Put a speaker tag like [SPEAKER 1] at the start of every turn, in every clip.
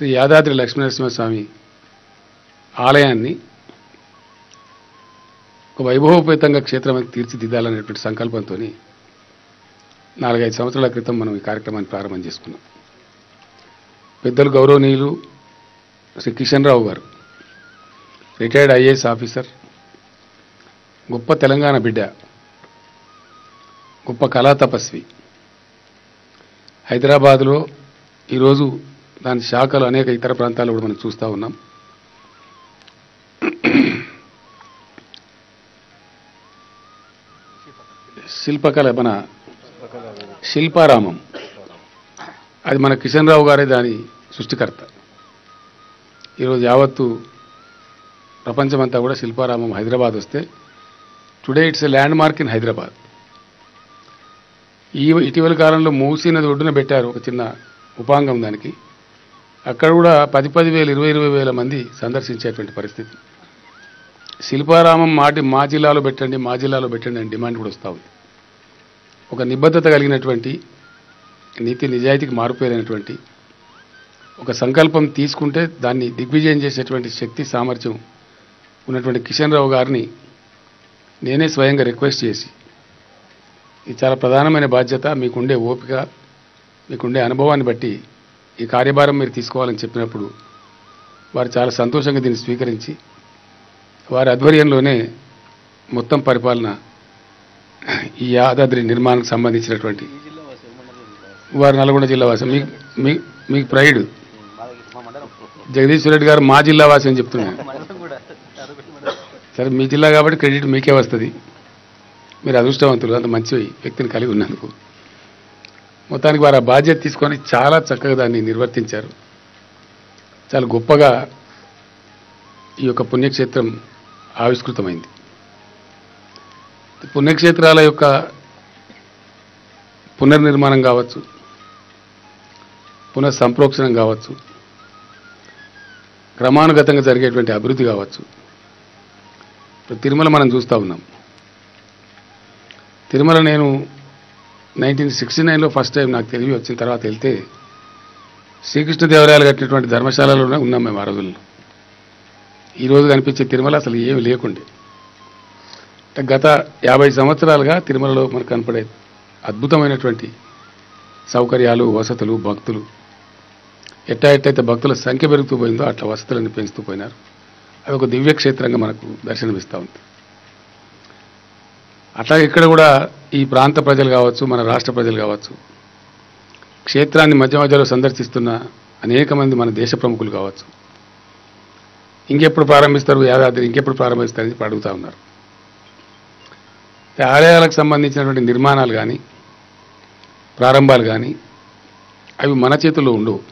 [SPEAKER 1] శ్రీ యాదాద్రి లక్ష్మీనరసింహస్వామి ఆలయాన్ని ఒక వైభవోపేతంగా క్షేత్రం తీర్చిదిద్దాలనేటువంటి సంకల్పంతో నాలుగైదు సంవత్సరాల క్రితం మనం ఈ కార్యక్రమాన్ని ప్రారంభం చేసుకున్నాం పెద్దలు గౌరవనీయులు శ్రీ కిషన్ రావు గారు రిటైర్డ్ ఐఏఎస్ ఆఫీసర్ గొప్ప తెలంగాణ బిడ్డ గొప్ప కళా తపస్వి హైదరాబాద్లో ఈరోజు దాని శాఖలు అనేక ఇతర ప్రాంతాల్లో కూడా మనం చూస్తూ ఉన్నాం శిల్పకళ మన శిల్పారామం అది మన కిషన్ రావు గారే దాని సృష్టికర్త ఈరోజు యావత్తు ప్రపంచమంతా కూడా శిల్పారామం హైదరాబాద్ వస్తే today it's a landmark in Hyderabad ఈ ఇటీవల కాలంలో మూసీ నది ఒడ్డున పెట్టారు ఒక చిన్న ఉపాంగం దానికి అక్కడ కూడా పది పది వేలు ఇరవై ఇరవై వేల మంది సందర్శించేటువంటి పరిస్థితి శిల్పారామం మాటి మా జిల్లాలో పెట్టండి మా జిల్లాలో పెట్టండి అని డిమాండ్ కూడా వస్తూ ఉంది ఒక నిబద్ధత కలిగినటువంటి నీతి నిజాయితీకి మారుపేరైనటువంటి ఒక సంకల్పం తీసుకుంటే దాన్ని దిగ్విజయం చేసేటువంటి శక్తి సామర్థ్యం ఉన్నటువంటి కిషన్ రావు గారిని నేనే స్వయంగా రిక్వెస్ట్ చేసి ఇది చాలా ప్రధానమైన బాధ్యత మీకుండే ఓపిక మీకుండే అనుభవాన్ని బట్టి ఈ కార్యభారం మీరు తీసుకోవాలని చెప్పినప్పుడు వారు చాలా సంతోషంగా దీన్ని స్వీకరించి వారి ఆధ్వర్యంలోనే మొత్తం పరిపాలన ఈ యాదాద్రి నిర్మాణానికి సంబంధించినటువంటి వారు నల్గొండ జిల్లా వాసి మీకు మీ- మీకు ప్రైడ్ జగదీశ్వర్ రెడ్డి గారు మా జిల్లా వాసి అని చెప్తున్నాను సరే మీ జిల్లా కాబట్టి క్రెడిట్ మీకే వస్తుంది మీరు అదృష్టవంతులు అంత మంచి వ్యక్తిని కలిగి ఉన్నందుకు మొత్తానికి వారు ఆ బాధ్యత తీసుకొని చాలా చక్కగా దాన్ని నిర్వర్తించారు చాలా గొప్పగా ఈ యొక్క పుణ్యక్షేత్రం ఆవిష్కృతమైంది పుణ్యక్షేత్రాల యొక్క పునర్నిర్మాణం కావచ్చు పునఃసంప్రోక్షణం కావచ్చు క్రమానుగతంగా జరిగేటువంటి అభివృద్ధి కావచ్చు ఇప్పుడు తిరుమల మనం చూస్తూ ఉన్నాం తిరుమల నేను నైన్టీన్ సిక్స్టీ నైన్లో ఫస్ట్ టైం నాకు తెలివి వచ్చిన తర్వాత వెళ్తే శ్రీకృష్ణదేవరాయలు కట్టినటువంటి ధర్మశాలలోనే ఉన్నాం మేము ఆ రోజుల్లో ఈరోజు కనిపించే తిరుమల అసలు ఏమి లేకుండే అంటే గత యాభై సంవత్సరాలుగా తిరుమలలో మనకు కనపడే అద్భుతమైనటువంటి సౌకర్యాలు వసతులు భక్తులు ఎట్టా ఎట్టయితే భక్తుల సంఖ్య పెరుగుతూ పోయిందో అట్లా వసతులను పెంచుతూ పోయినారు అది ఒక దివ్యక్షేత్రంగా మనకు దర్శనమిస్తూ ఉంది అట్లా ఇక్కడ కూడా ఈ ప్రాంత ప్రజలు కావచ్చు మన రాష్ట్ర ప్రజలు కావచ్చు క్షేత్రాన్ని మధ్య మధ్యలో సందర్శిస్తున్న అనేక మంది మన దేశ ప్రముఖులు కావచ్చు ఇంకెప్పుడు ప్రారంభిస్తారు యాదాద్రి ఇంకెప్పుడు ప్రారంభిస్తారు అని చెప్పి అడుగుతా ఉన్నారు ఈ ఆలయాలకు సంబంధించినటువంటి నిర్మాణాలు కానీ ప్రారంభాలు కానీ అవి మన చేతుల్లో ఉండవు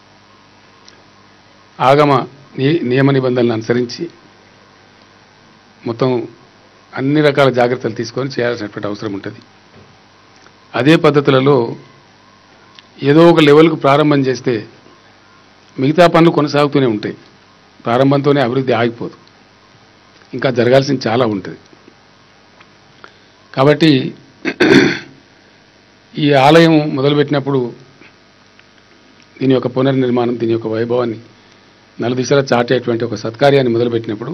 [SPEAKER 1] ఆగమ ని- నియమ నిబంధనలను అనుసరించి మొత్తం అన్ని రకాల జాగ్రత్తలు తీసుకొని చేయాల్సినటువంటి అవసరం ఉంటుంది అదే పద్ధతులలో ఏదో ఒక లెవెల్కు ప్రారంభం చేస్తే మిగతా పనులు కొనసాగుతూనే ఉంటాయి ప్రారంభంతోనే అభివృద్ధి ఆగిపోదు ఇంకా జరగాల్సింది చాలా ఉంటుంది కాబట్టి ఈ ఆలయం మొదలుపెట్టినప్పుడు దీని యొక్క పునర్నిర్మాణం దీని యొక్క వైభవాన్ని నలుదిశలా చాటేటువంటి ఒక సత్కార్యాన్ని మొదలుపెట్టినప్పుడు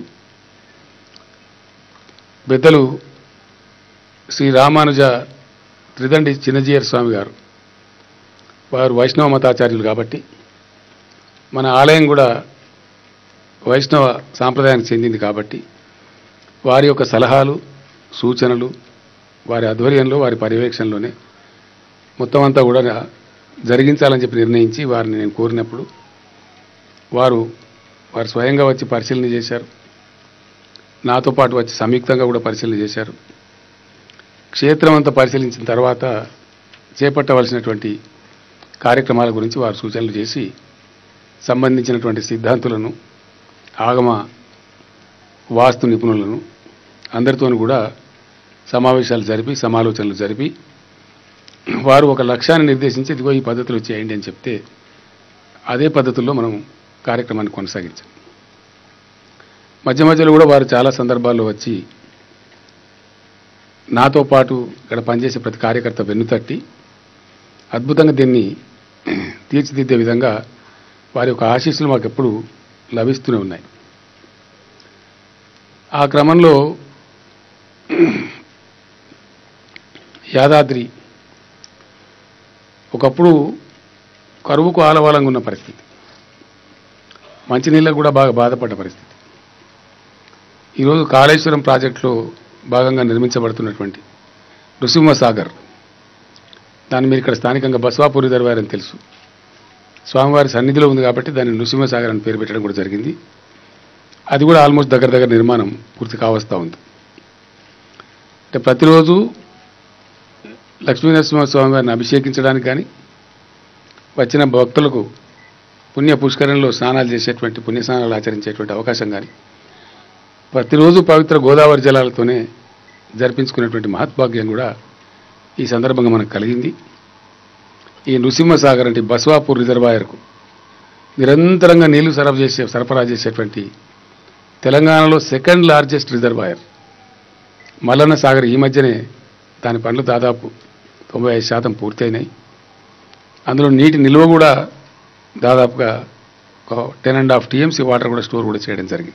[SPEAKER 1] పెద్దలు శ్రీ రామానుజ త్రిదండి చిన్నజీయర్ స్వామి గారు వారు వైష్ణవ మతాచార్యులు కాబట్టి మన ఆలయం కూడా వైష్ణవ సాంప్రదాయానికి చెందింది కాబట్టి వారి యొక్క సలహాలు సూచనలు వారి ఆధ్వర్యంలో వారి పర్యవేక్షణలోనే మొత్తం అంతా కూడా జరిగించాలని చెప్పి నిర్ణయించి వారిని నేను కోరినప్పుడు వారు వారు స్వయంగా వచ్చి పరిశీలన చేశారు నాతో పాటు వచ్చి సంయుక్తంగా కూడా పరిశీలన చేశారు క్షేత్రం అంతా పరిశీలించిన తర్వాత చేపట్టవలసినటువంటి కార్యక్రమాల గురించి వారు సూచనలు చేసి సంబంధించినటువంటి సిద్ధాంతులను ఆగమ వాస్తు నిపుణులను అందరితోనూ కూడా సమావేశాలు జరిపి సమాలోచనలు జరిపి వారు ఒక లక్ష్యాన్ని నిర్దేశించి ఇదిగో ఈ పద్ధతులు చేయండి అని చెప్తే అదే పద్ధతుల్లో మనం కార్యక్రమాన్ని కొనసాగించాం మధ్య మధ్యలో కూడా వారు చాలా సందర్భాల్లో వచ్చి నాతో పాటు ఇక్కడ పనిచేసే ప్రతి కార్యకర్త వెన్నుతట్టి అద్భుతంగా దీన్ని తీర్చిదిద్దే విధంగా వారి యొక్క ఆశీస్సులు మాకు ఎప్పుడు లభిస్తూనే ఉన్నాయి ఆ క్రమంలో యాదాద్రి ఒకప్పుడు కరువుకు ఆలవాలంగా ఉన్న పరిస్థితి మంచినీళ్ళకు కూడా బాగా బాధపడ్డ పరిస్థితి ఈరోజు కాళేశ్వరం ప్రాజెక్టులో భాగంగా నిర్మించబడుతున్నటువంటి నృసింహసాగర్ దాన్ని మీరు ఇక్కడ స్థానికంగా బస్వాపూరి దర్బార్ అని తెలుసు స్వామివారి సన్నిధిలో ఉంది కాబట్టి దాన్ని నృసింహసాగర్ అని పేరు పెట్టడం కూడా జరిగింది అది కూడా ఆల్మోస్ట్ దగ్గర దగ్గర నిర్మాణం పూర్తి కావస్తూ ఉంది అంటే ప్రతిరోజు లక్ష్మీనరసింహస్వామి వారిని అభిషేకించడానికి కానీ వచ్చిన భక్తులకు పుణ్య పుష్కరంలో స్నానాలు చేసేటువంటి పుణ్య స్నానాలు ఆచరించేటువంటి అవకాశం కానీ ప్రతిరోజు పవిత్ర గోదావరి జలాలతోనే జరిపించుకునేటువంటి మహత్భాగ్యం కూడా ఈ సందర్భంగా మనకు కలిగింది ఈ నృసింహసాగర్ అంటే బస్వాపూర్ రిజర్వాయర్కు నిరంతరంగా నీళ్లు సరఫరా చేసే సరఫరా చేసేటువంటి తెలంగాణలో second largest reservoir Mallanna Sagar ఈ మధ్యనే దాని పనులు దాదాపు తొంభై ఐదు శాతం పూర్తయినాయి అందులో నీటి నిల్వ కూడా దాదాపుగా ten and half TMC water కూడా స్టోర్ కూడా చేయడం జరిగింది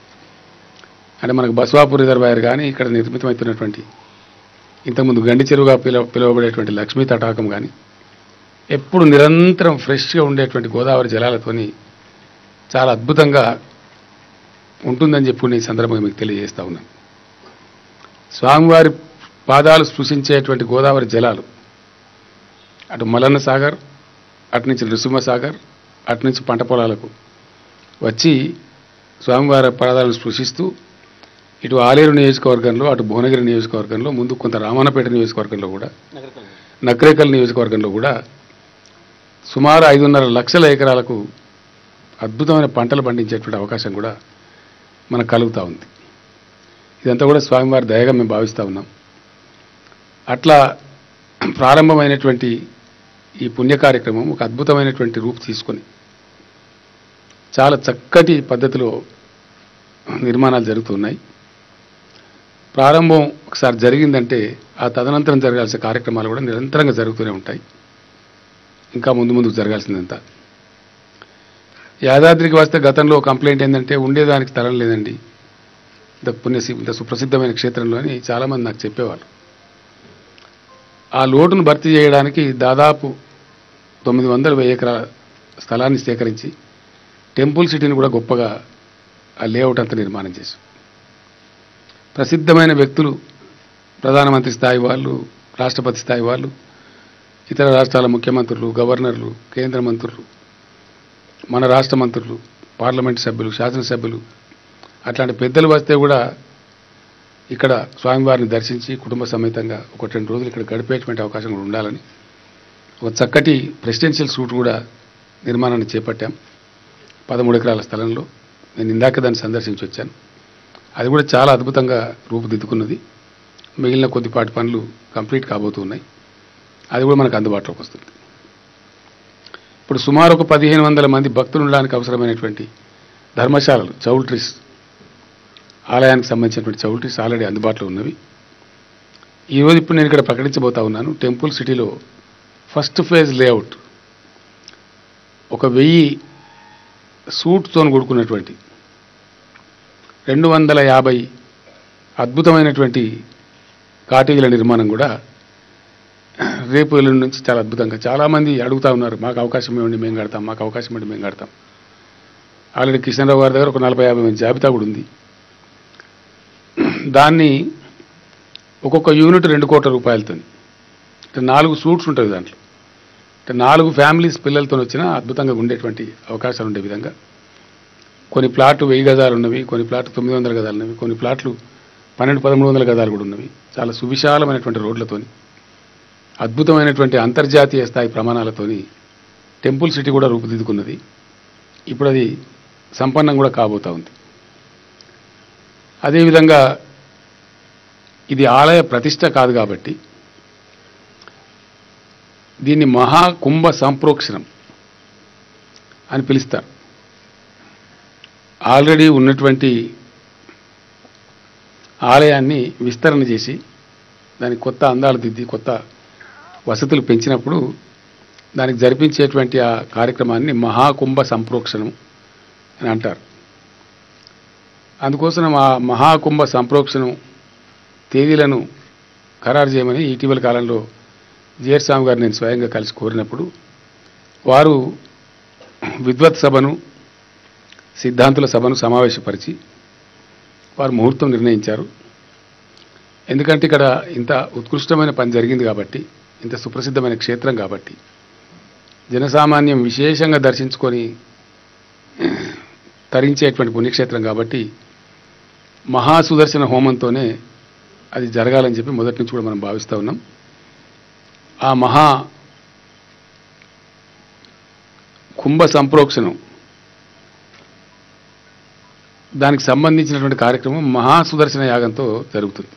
[SPEAKER 1] అంటే మనకు బస్వాపూర్ రిజర్వాయర్ కానీ ఇక్కడ నిర్మితమవుతున్నటువంటి ఇంతకుముందు గండి చెరువుగా పిలువ పిలువబడేటువంటి లక్ష్మీ తటాకం కానీ ఎప్పుడు నిరంతరం ఫ్రెష్గా ఉండేటువంటి గోదావరి జలాలతోని చాలా అద్భుతంగా ఉంటుందని చెప్పి నేను ఈ సందర్భంగా మీకు తెలియజేస్తా ఉన్నాను స్వామివారి పాదాలు స్పృశించేటువంటి గోదావరి జలాలు అటు మలన్న సాగర్ అటు నుంచి నృసింహ సాగర్ అటు నుంచి పంట పొలాలకు వచ్చి స్వామివారి పాదాలను స్పృశిస్తూ ఇటు ఆలేరు నియోజకవర్గంలో అటు భువనగిరి నియోజకవర్గంలో ముందు కొంత రామన్నపేట నియోజకవర్గంలో కూడా నక్రేకల్ నియోజకవర్గంలో కూడా సుమారు ఐదున్నర లక్షల ఎకరాలకు అద్భుతమైన పంటలు పండించేటువంటి అవకాశం కూడా మనకు కలుగుతూ ఉంది ఇదంతా కూడా స్వామివారి దయగా మేము భావిస్తూ ఉన్నాం అట్లా ప్రారంభమైనటువంటి ఈ పుణ్య కార్యక్రమం ఒక అద్భుతమైనటువంటి రూపు తీసుకొని చాలా చక్కటి పద్ధతిలో నిర్మాణాలు జరుగుతున్నాయి ప్రారంభం ఒకసారి జరిగిందంటే ఆ తదనంతరం జరగాల్సిన కార్యక్రమాలు కూడా నిరంతరంగా జరుగుతూనే ఉంటాయి ఇంకా ముందు ముందుకు జరగాల్సిందంతా యాదాద్రికి వస్తే గతంలో కంప్లైంట్ ఏంటంటే ఉండేదానికి స్థలం లేదండి ఇంత పుణ్య ఇంత సుప్రసిద్ధమైన క్షేత్రంలో అని చాలామంది నాకు చెప్పేవాళ్ళు ఆ లోటును భర్తీ చేయడానికి దాదాపు తొమ్మిది వందల వెయ్యి ఎకరాల స్థలాన్ని సేకరించి టెంపుల్ సిటీని కూడా గొప్పగా ఆ లేఅవుట్ అంతా నిర్మాణం చేశాం ప్రసిద్ధమైన వ్యక్తులు ప్రధానమంత్రి స్థాయి వాళ్ళు రాష్ట్రపతి స్థాయి వాళ్ళు ఇతర రాష్ట్రాల ముఖ్యమంత్రులు గవర్నర్లు కేంద్ర మంత్రులు మన రాష్ట్ర మంత్రులు పార్లమెంట్ సభ్యులు శాసనసభ్యులు అట్లాంటి పెద్దలు వస్తే కూడా ఇక్కడ స్వామివారిని దర్శించి కుటుంబ సమేతంగా ఒక రెండు రోజులు ఇక్కడ గడిపేటువంటి అవకాశం కూడా ఉండాలని ఒక చక్కటి ప్రెసిడెన్షియల్ సూట్ కూడా నిర్మాణాన్ని చేపట్టాం పదమూడు ఎకరాల స్థలంలో నేను ఇందాక దాన్ని సందర్శించి వచ్చాను అది కూడా చాలా అద్భుతంగా రూపుదిద్దుకున్నది మిగిలిన కొద్దిపాటి పనులు కంప్లీట్ కాబోతున్నాయి అది కూడా మనకు అందుబాటులోకి వస్తుంది ఇప్పుడు సుమారు ఒక పదిహేను వందల మంది భక్తులు ఉండడానికి అవసరమైనటువంటి ధర్మశాలలు చౌల్ట్రీస్ ఆలయానికి సంబంధించినటువంటి చౌల్ట్రీస్ ఆల్రెడీ అందుబాటులో ఉన్నవి ఈరోజు ఇప్పుడు నేను ఇక్కడ ప్రకటించబోతా ఉన్నాను టెంపుల్ సిటీలో ఫస్ట్ ఫేజ్ లేఅవుట్ ఒక వెయ్యి సూట్తో కూడుకున్నటువంటి రెండు వందల యాభై అద్భుతమైనటువంటి కాటేజీల నిర్మాణం కూడా రేపు ఎల్లుండి నుంచి చాలా అద్భుతంగా చాలామంది అడుగుతా ఉన్నారు మాకు అవకాశం ఇవ్వండి మేము కడతాం మాకు అవకాశం ఇవ్వండి మేము కడతాం ఆల్రెడీ కిషన్రావు గారి దగ్గర ఒక నలభై యాభై మంది జాబితా కూడా ఉంది దాన్ని ఒక్కొక్క యూనిట్ రెండు కోట్ల రూపాయలతో అంటే నాలుగు సూట్స్ ఉంటుంది దాంట్లో అంటే నాలుగు ఫ్యామిలీస్ పిల్లలతో వచ్చినా అద్భుతంగా ఉండేటువంటి అవకాశాలు ఉండే విధంగా కొన్ని ప్లాట్లు వెయ్యి గజాలు ఉన్నవి కొన్ని ప్లాట్లు తొమ్మిది వందల గజాలు ఉన్నవి కొన్ని ప్లాట్లు పన్నెండు పదమూడు వందల గజాలు కూడా ఉన్నవి చాలా సువిశాలమైనటువంటి రోడ్లతోని అద్భుతమైనటువంటి అంతర్జాతీయ స్థాయి ప్రమాణాలతోని టెంపుల్ సిటీ కూడా రూపుదిద్దుకున్నది ఇప్పుడు అది సంపన్నం కూడా కాబోతా ఉంది అదేవిధంగా ఇది ఆలయ ప్రతిష్ట కాదు కాబట్టి దీన్ని మహాకుంభ సంప్రోక్షణం అని పిలుస్తారు ఆల్రెడీ ఉన్నటువంటి ఆలయాన్ని విస్తరణ చేసి దానికి కొత్త అందాలు దిద్ది కొత్త వసతులు పెంచినప్పుడు దానికి జరిపించేటువంటి ఆ కార్యక్రమాన్ని మహాకుంభ సంప్రోక్షణం అని అంటారు అందుకోసం ఆ మహాకుంభ సంప్రోక్షణం తేదీలను ఖరారు చేయమని ఇటీవల కాలంలో జిఆర్ స్వామి గారు నేను స్వయంగా కలిసి కోరినప్పుడు వారు విద్వత్ సభను సిద్ధాంతుల సభను సమావేశపరిచి వారు ముహూర్తం నిర్ణయించారు ఎందుకంటే ఇక్కడ ఇంత ఉత్కృష్టమైన పని జరిగింది కాబట్టి ఇంత సుప్రసిద్ధమైన క్షేత్రం కాబట్టి జనసామాన్యం విశేషంగా దర్శించుకొని తరించేటువంటి పుణ్యక్షేత్రం కాబట్టి మహాసుదర్శన హోమంతోనే అది జరగాలని చెప్పి మొదటి నుంచి కూడా మనం భావిస్తూ ఉన్నాం ఆ మహా కుంభ సంప్రోక్షణం దానికి సంబంధించినటువంటి కార్యక్రమం మహాసుదర్శన యాగంతో జరుగుతుంది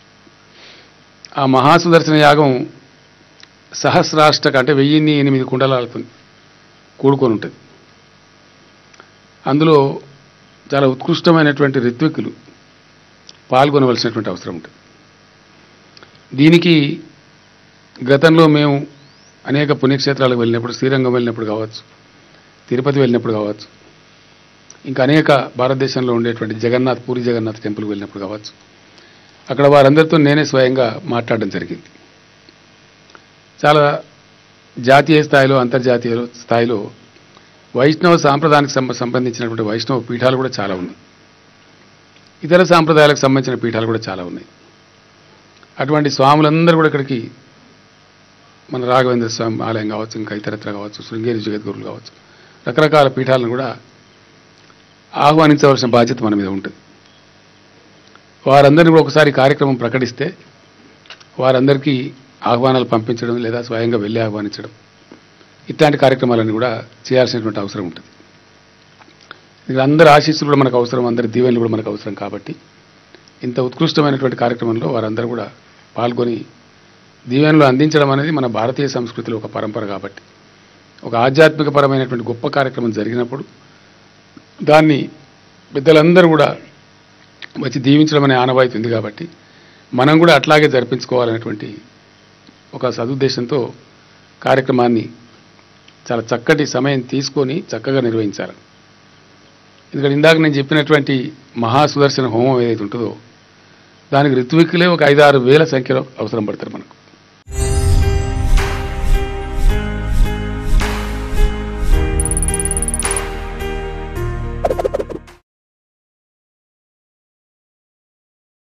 [SPEAKER 1] ఆ మహాసుదర్శన యాగం సహస్రాష్టక అంటే వెయ్యిన్ని ఎనిమిది కుండలాలతో కూడుకొని ఉంటుంది అందులో చాలా ఉత్కృష్టమైనటువంటి ఋత్వికులు పాల్గొనవలసినటువంటి అవసరం ఉంటుంది దీనికి గతంలో మేము అనేక పుణ్యక్షేత్రాలకు వెళ్ళినప్పుడు శ్రీరంగం వెళ్ళినప్పుడు కావచ్చు తిరుపతి వెళ్ళినప్పుడు కావచ్చు ఇంకా అనేక భారతదేశంలో ఉండేటువంటి జగన్నాథ్ పూరి జగన్నాథ్ టెంపుల్కి వెళ్ళినప్పుడు కావచ్చు అక్కడ వారందరితో నేనే స్వయంగా మాట్లాడడం జరిగింది చాలా జాతీయ స్థాయిలో అంతర్జాతీయ స్థాయిలో వైష్ణవ సాంప్రదాయానికి సంబ సంబంధించినటువంటి వైష్ణవ పీఠాలు కూడా చాలా ఉన్నాయి ఇతర సాంప్రదాయాలకు సంబంధించిన పీఠాలు కూడా చాలా ఉన్నాయి అటువంటి స్వాములందరూ కూడా ఇక్కడికి మన రాఘవేంద్ర స్వామి ఆలయం కావచ్చు ఇంకా ఇతరత్ర కావచ్చు శృంగేరి జగద్గురులు కావచ్చు రకరకాల పీఠాలను కూడా ఆహ్వానించవలసిన బాధ్యత మన మీద ఉంటుంది వారందరినీ కూడా ఒకసారి కార్యక్రమం ప్రకటిస్తే వారందరికీ ఆహ్వానాలు పంపించడం లేదా స్వయంగా వెళ్ళి ఆహ్వానించడం ఇట్లాంటి కార్యక్రమాలన్నీ కూడా చేయాల్సినటువంటి అవసరం ఉంటుంది ఇక్కడ అందరి ఆశీస్సులు కూడా మనకు అవసరం అందరి దీవెనలు కూడా మనకు అవసరం కాబట్టి ఇంత ఉత్కృష్టమైనటువంటి కార్యక్రమంలో వారందరూ కూడా పాల్గొని దీవెనలు అందించడం అనేది మన భారతీయ సంస్కృతిలో ఒక పరంపర కాబట్టి ఒక ఆధ్యాత్మికపరమైనటువంటి గొప్ప కార్యక్రమం జరిగినప్పుడు దాన్ని పెద్దలందరూ కూడా వచ్చి దీవించడం అనే ఆనవాయితీ ఉంది కాబట్టి మనం కూడా అట్లాగే జరిపించుకోవాలనేటువంటి ఒక సదుద్దేశంతో కార్యక్రమాన్ని చాలా చక్కటి సమయం తీసుకొని చక్కగా నిర్వహించాలి ఎందుకంటే ఇందాక నేను చెప్పినటువంటి మహాసుదర్శన హోమం ఏదైతే ఉంటుందో దానికి ఋత్విక్కులే ఒక ఐదారు వేల సంఖ్యలో అవసరం పడతారు మనకు